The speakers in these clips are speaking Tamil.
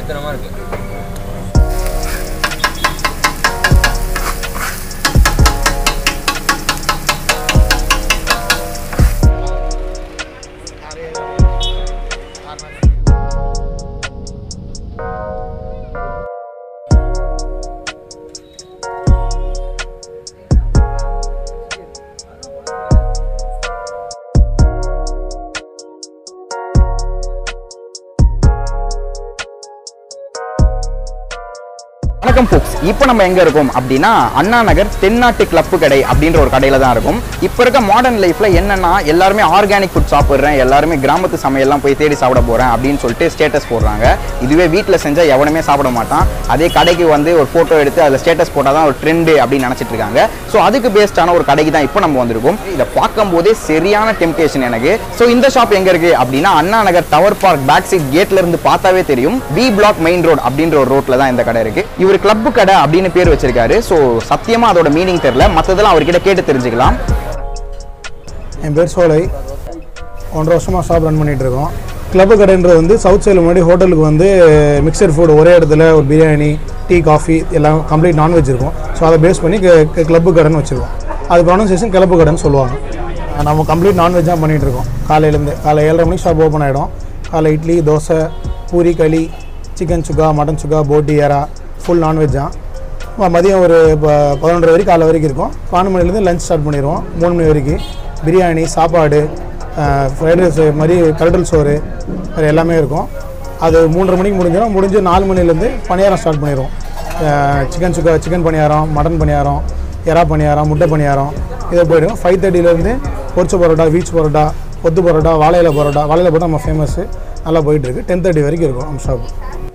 வெறித்தனமாக இருக்கு வணக்கம் ஃபோக்ஸ் இப்போ நம்ம எங்க இருக்கோம் அப்படின்னா அண்ணா நகர் தென்னாட்டு கிளப்பு கடை அப்படின்ற ஒரு கடையில தான் இருக்கும் இப்போ இருக்க மாடர்ன் லைஃப்ல என்னன்னா எல்லாருமே ஆர்கானிக் ஃபுட் சாப்பிட்றேன் எல்லாருமே கிராமத்து சமையல்லாம் போய் தேடி சாப்பிட போறேன் அப்படின்னு சொல்லிட்டு ஸ்டேட்டஸ் போடுறாங்க இதுவே வீட்டில் செஞ்சா எவனுமே சாப்பிட மாட்டான் அதே கடைக்கு வந்து ஒரு போட்டோ எடுத்து அதில் ஸ்டேட்டஸ் போட்டால் தான் ஒரு ட்ரெண்டு அப்படின்னு நினைச்சிட்டு இருக்காங்க ஸோ அதுக்கு பேஸ்டான ஒரு கடைக்கு தான் இப்போ நம்ம வந்திருக்கோம் இதை பார்க்கும்போதே சரியான டெம்டேஷன் எனக்கு ஸோ இந்த ஷாப் எங்க இருக்கு அப்படின்னா Anna Nagar tower park back side கேட்ல இருந்து பார்த்தாவே தெரியும் பி பிளாக் மெயின் ரோட் அப்படின்ற ஒரு ரோட்ல தான் இந்த கடை இருக்கு இவர் கிளப் கடை அப்படின்னு பேர் வச்சிருக்காரு ஸோ சத்தியமா அதோட மீனிங் தெரியல மற்றதெல்லாம் அவர்கிட்ட கேட்டு தெரிஞ்சுக்கலாம் என் பேர் சோலை ஒன்றரை வருஷமாக ஷாப் ரன் பண்ணிகிட்டு இருக்கோம் கிளப்பு கடைன்றது வந்து சவுத் சைடில் முன்னாடி ஹோட்டலுக்கு வந்து மிக்சர் ஃபுட் ஒரே இடத்துல ஒரு பிரியாணி டீ காஃபி எல்லாம் கம்ப்ளீட் நான்வெஜ் இருக்கும் ஸோ அதை பேஸ் பண்ணி கிளப்பு கடைன்னு வச்சுருக்கோம் அது ப்ரொனன்சியேஷன் கிளப்பு கடைன்னு சொல்லுவாங்க நம்ம கம்ப்ளீட் நான்வெஜ் தான் பண்ணிகிட்டு இருக்கோம் காலையிலேருந்து காலை ஏழரை மணிக்கு ஷாப் ஓப்பன் ஆகிடும் காலை இட்லி தோசை பூரி களி சிக்கன் சுக்கா மட்டன் சுக்கா போட்டி எறா ஃபுல் நான்வெஜ் தான் ம- மதியம் ஒரு ப- பதினொன்றரை வரைக்கும் காலை வரைக்கும் இருக்கும் பன்னெண்டு மணிலேருந்து லஞ்ச் ஸ்டார்ட் பண்ணிடுவோம் மூணு மணி வரைக்கும் பிரியாணி சாப்பாடு ஃப்ரைட் ரைஸ் மாதிரி கடல் சோறு அது எல்லாமே இருக்கும் அது மூன்றரை மணிக்கு முடிஞ்சிடும் முடிஞ்சு நாலு மணிலேருந்து பணியாரம் ஸ்டார்ட் பண்ணிடுவோம் chicken sukka chicken paniyaram mutton paniyaram எறா பணியாரம் முட்டை பணியாரம் இதை போயிடும் ஃபைவ் தேர்ட்டிலேருந்து பொரிச்ச பரோட்டா வீச் பரோட்டா கொத்து பரோட்டா வாழையில பரோட்டா வாழையில பரோட்டா நம்ம ஃபேமஸ்ஸு நல்லா போயிட்டுருக்கு டென் தேர்ட்டி வரைக்கும் இருக்கும் நம்ம ஷாப்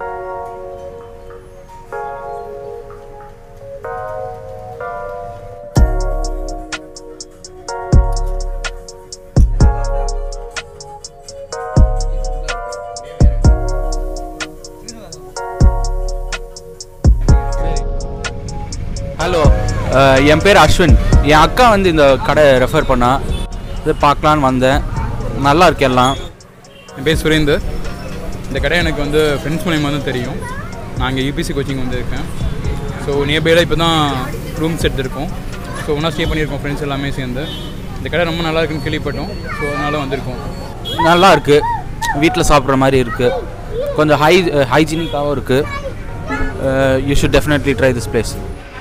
ஹலோ அஹ், என் பேர் அஸ்வின் என் அக்கா வந்து இந்த கடை ரெஃபர் பண்ணா இது பார்க்கலான்னு வந்தேன் நல்லா இருக்கு எல்லாம் என் பேர் சுரேந்தர் இந்த கடை எனக்கு வந்து ஃப்ரெண்ட்ஸ் மூலியமாக தான் தெரியும் நான் இங்கே யூபிசி கோச்சிங் வந்திருக்கேன் ஸோ நியர்பையில் இப்போ தான் ரூம்ஸ் எடுத்திருக்கோம் ஸோ ஒன்றா ஸ்டே பண்ணியிருக்கோம் ஃப்ரெண்ட்ஸ் எல்லாமே சேர்ந்து இந்த கடை ரொம்ப நல்லா இருக்குன்னு கேள்விப்பட்டோம் ஸோ அதனால் வந்திருக்கோம் நல்லா இருக்கு வீட்டில் சாப்பிட்ற மாதிரி இருக்கு கொஞ்சம் ஹை ஹைஜீனிக்காகவும் இருக்கு you should definitely try this place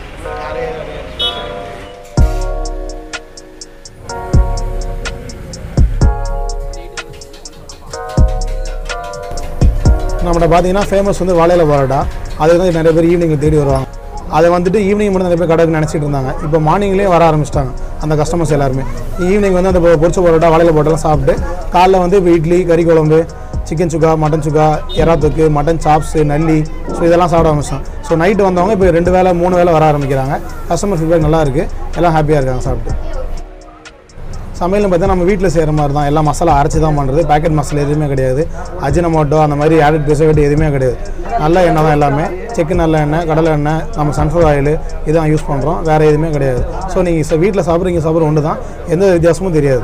நம்மகிட்ட பார்த்தீங்கன்னா ஃபேமஸ் வந்து வாழையில பரோட்டா அதுக்கு தான் நிறைய பேர் ஈவினிங் தேடி வருவாங்க அதை வந்துட்டு ஈவினிங் மட்டும் நிறைய பேர் கடைக்கு நினச்சிட்டு இருந்தாங்க இப்போ மார்னிங்லேயே வர ஆரம்பிச்சிட்டாங்க அந்த கஸ்டமர்ஸ் எல்லாருமே ஈவினிங் வந்து அந்த பொ- பொரிச்ச பரோட்டா வாழையில பரோட்டாலாம் சாப்பிட்டு காலைல வந்து இப்போ இட்லி கறி குழம்பு சிக்கன் சுக்கா மட்டன் சுக்கா எறா தொக்கு மட்டன் சாப்ஸு நல்லி ஸோ இதெல்லாம் சாப்பிட ஆரம்பிச்சோம் ஸோ நைட்டு வந்தவங்க இப்போ ரெண்டு வேளை மூணு வேளை வர ஆரம்பிக்கிறாங்க கஸ்டமர் ஃபீட்பேக் நல்லா இருக்குது எல்லாம் ஹாப்பியாக இருக்காங்க சாப்பிட்டு சமையல்னு பார்த்தா நம்ம வீட்டில் செய்கிற மாதிரி தான் எல்லாம் மசாலா அரைச்சி தான் பண்ணுறது பேக்கெட் மசாலா எதுவுமே கிடையாது அஜினமோட்டோ அந்த மாதிரி ஆடட் ப்ரிசர்வேட்டிவ் எதுவுமே கிடையாது நல்ல எண்ணெய் தான் எல்லாமே செக்கு நல்ல எண்ணெய் கடலை எண்ணெய் நம்ம சன்ஃப்ளவர் ஆயில் இதான் யூஸ் பண்ணுறோம் வேறு எதுவுமே கிடையாது ஸோ நீங்கள் வீட்டில் சாப்பிட்றீங்க சாப்பிட்ற ஒன்று தான் எந்த வித்தியாசமும் தெரியாது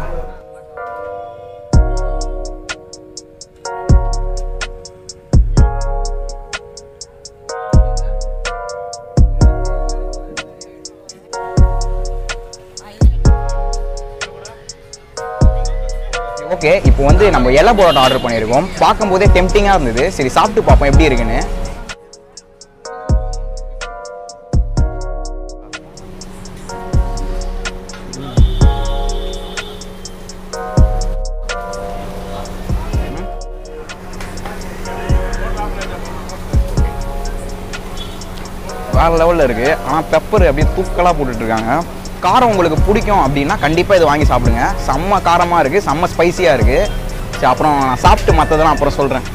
ஓகே இப்போ வந்து நம்ம இலை பரோட்டா ஆர்டர் பண்ணியிருக்கோம் பார்க்கும்போதே டெம்டிங்காக இருந்தது சரி சாப்பிட்டு பார்ப்போம் எப்படி இருக்குன்னு வேற லெவலில் இருக்குது ஆனால் பெப்பர் அப்படியே தூக்கலாக போட்டுட்ருக்காங்க காரம் உங்களுக்கு பிடிக்கும் அப்படின்னா கண்டிப்பாக இது வாங்கி சாப்பிடுங்க செம்ம காரமாக இருக்குது செம்ம ஸ்பைசியாக இருக்குது சரி அப்புறம் நான் சாப்பிட்டு மற்றதெல்லாம் அப்புறம் சொல்கிறேன்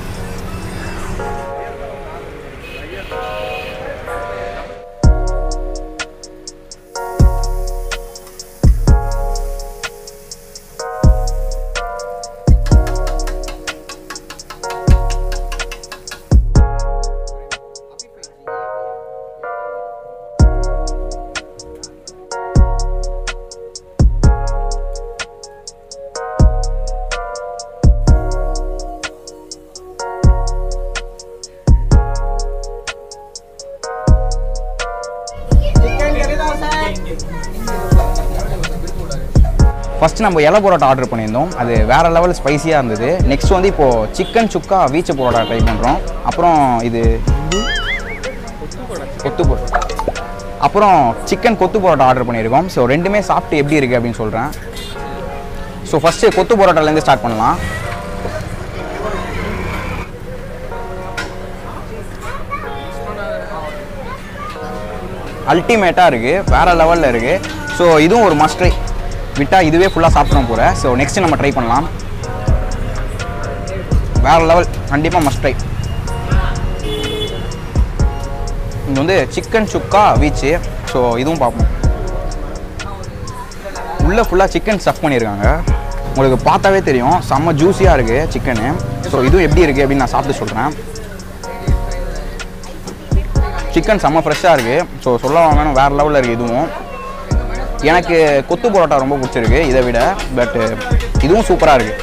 ஃபஸ்ட்டு நம்ம இலை பரோட்டா ஆர்டர் பண்ணியிருந்தோம் அது வேறு லெவல் ஸ்பைசியாக இருந்தது நெக்ஸ்ட் வந்து இப்போது சிக்கன் சுக்கா வீச்சு பரோட்டா ட்ரை பண்ணுறோம் அப்புறம் இது கொத்து பரோட்டா அப்புறம் சிக்கன் கொத்து பரோட்டா ஆர்டர் பண்ணியிருக்கோம் ஸோ ரெண்டுமே சாப்பிட்டு எப்படி இருக்குது அப்படின்னு சொல்கிறேன் ஸோ ஃபஸ்ட்டு கொத்து பரோட்டாலேருந்து ஸ்டார்ட் பண்ணலாம் அல்டிமேட்டாக இருக்குது வேறு லெவலில் இருக்குது ஸோ இதுவும் ஒரு மஸ்ட் ட்ரை விட்டால் இதுவே ஃபுல்லாக சாப்பிடணும் போகிற ஸோ நெக்ஸ்ட் நம்ம ட்ரை பண்ணலாம் வேறு லெவல் கண்டிப்பாக மஸ்ட் ட்ரை இது வந்து சிக்கன் சுக்கா வீச்சு ஸோ இதுவும் பார்ப்போம் உள்ளே ஃபுல்லாக சிக்கன் ஸ்டஃப் பண்ணியிருக்காங்க உங்களுக்கு பார்த்தாவே தெரியும் செம்ம ஜூஸியாக இருக்குது சிக்கனு ஸோ இதுவும் எப்படி இருக்குது அப்படின்னு நான் சாப்பிட்டு சொல்கிறேன் சிக்கன் செம்ம ஃப்ரெஷ்ஷாக இருக்குது ஸோ சொல்ல வாங்கணும் வேறு லெவலில் இருக்குது இதுவும் எனக்கு கொத்து பரோட்டா ரொம்ப பிடிச்சிருக்கு இதை விட பட்டு இதுவும் சூப்பராக இருக்குது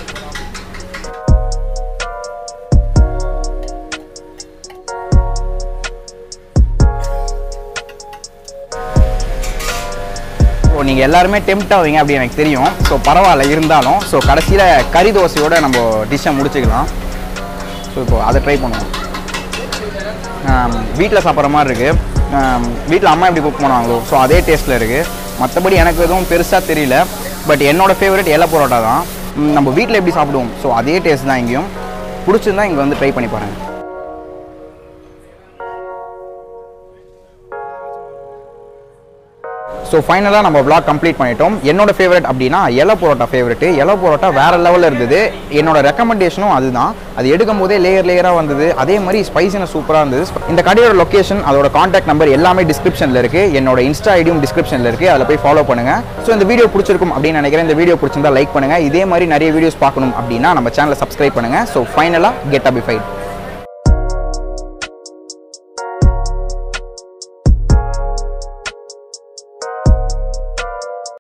ஸோ நீங்கள் எல்லாருமே டெம்ட் ஆவீங்க அப்படி எனக்கு தெரியும் ஸோ பரவாயில்ல இருந்தாலும் ஸோ கடைசியில் கறி தோசையோட நம்ம டிஷ்ஷை முடிச்சுக்கலாம் ஸோ இப்போ அதை ட்ரை பண்ணுவோம் வீட்டில் சாப்பிட்ற மாதிரி இருக்குது வீட்டில் அம்மா எப்படி குக் பண்ணுவாங்களோ ஸோ அதே டேஸ்ட்டில் இருக்குது மற்றபடி எனக்கு எதுவும் பெருசாக தெரியல பட் என்னோட ஃபேவரட் இலை பரோட்டா தான் ம், நம்ம வீட்டில் எப்படி சாப்பிடுவோம் ஸோ அதே டேஸ்ட் தான் இங்கேயும் பிடிச்சிருந்தா இங்கே வந்து ட்ரை பண்ணி பாருங்கள் ஸோ ஃபைனலாக நம்ம vlog கம்ப்ளீட் பண்ணிட்டோம் என்னோட ஃபேவரட் அப்படின்னா இலை பரோட்டா ஃபேவரெட்டு இலை பரோட்டா வேறு லெவலில் இருந்தது என்னோட ரெக்கமெண்டேஷனும் அதுதான் அது எடுக்கும் போதே லேயர் லேயராக வந்தது அதே மாதிரி ஸ்பைசினஸ் சூப்பராக இருந்தது இந்த கடையோட லொக்கேஷன் அதோட காண்டாக்ட் நம்பர் எல்லாமே டிஸ்கிரிப்ஷனில் இருக்குது என்னோட இன்ஸ்டா ஐடியும் டிஸ்கிரிப்ஷனில் இருக்குது அதில் போய் ஃபாலோ பண்ணுங்கள் ஸோ இந்த வீடியோ பிடிச்சிருக்கும் அப்படின்னு நினைக்கிறேன் இந்த வீடியோ பிடிச்சிருந்தா லைக் பண்ணுங்கள் இதே மாதிரி நிறைய வீடியோஸ் பார்க்கணும் அப்படின்னா நம்ம சேனலை சப்ஸ்கிரைப் பண்ணுங்கள் ஸோ ஃபைனலாக கெட் அபிஃபைட்